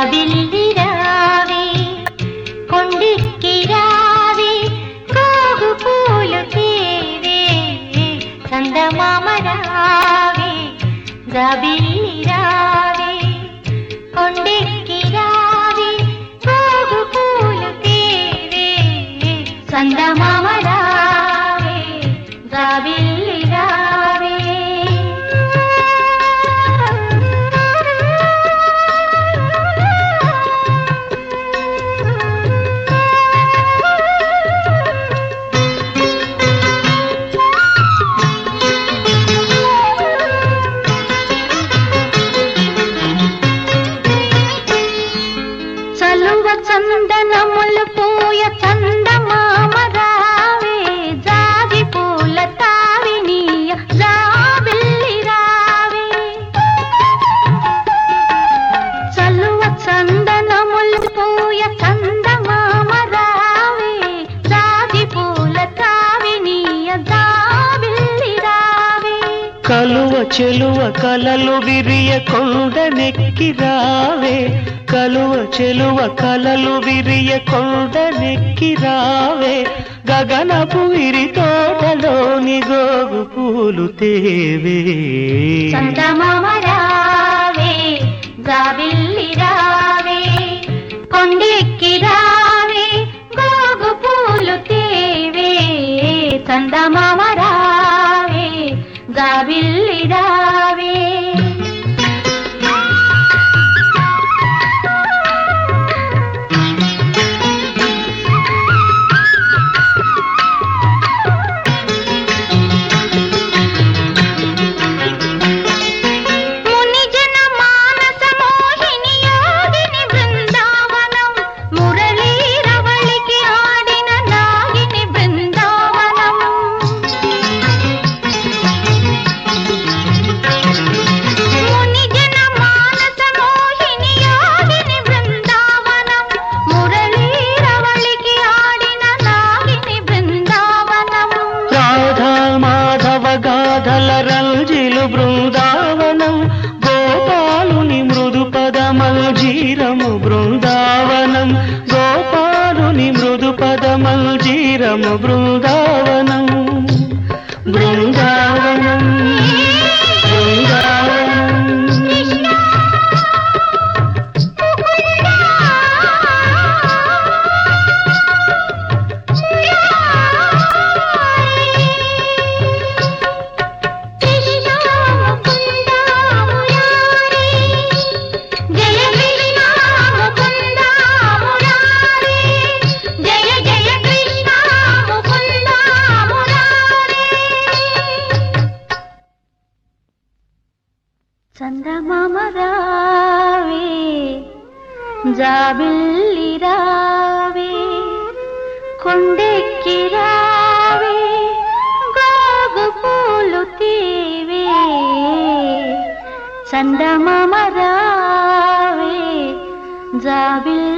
జాబిల్లి రావే కొండిక్కి రావే కోగు పూలు తేవే చందమామ రావే జాబిల్లి రావే కొండిక్కి రావే కోగు పూలు తేవే చందమామ రావే జాబిల్లి రావే చలువ చందనములు పూయ చందమామ రావే జాజి పూల తావినీయ జాబిల్లి రావే చలువ చందనములు పూయ చందమామ రావే జాజి పూల తావినీయ జాబిల్లి రావే కలువ చెలువ కలలు విరియ కొండనెక్కి రావే కలువ చెలువ కలలు విరియ కొండనెక్కి రావే గగనపు విరి తోటలోని గోగు పూలు తేవే చందమామ రావే జాబిల్లి రావే కొండెక్కి రావే గోగు పూలు తేవే చందమామ రావే జాబిల్లి రావే మునిజన మానస మోహిని యోగిని బృందావనం మురళీరవళికి ఆడిన నాగిని బృందావనం మునిజన మానస మోహిని యోగిని బృందావనం మురళీరవళికి ఆడిన నాగిని బృందావనం రాధా మాధవ గాధల రంజిలు బృందావనం గోపాలుని మృదు పదమల్జీరము బృందావనం గోపాలుని మృదు పదమల్జీరము బృందావనం బృందావనం బృందావనం జయ కృష్ణ ముకుంద మురారే జయ జయ కృష్ణ ముకుంద మురారే చందమామ రావే జాబిల్లి రావే కొండెక్కి రావే గోగు పూలు తీవే చందమామ రావే జాబిల్లి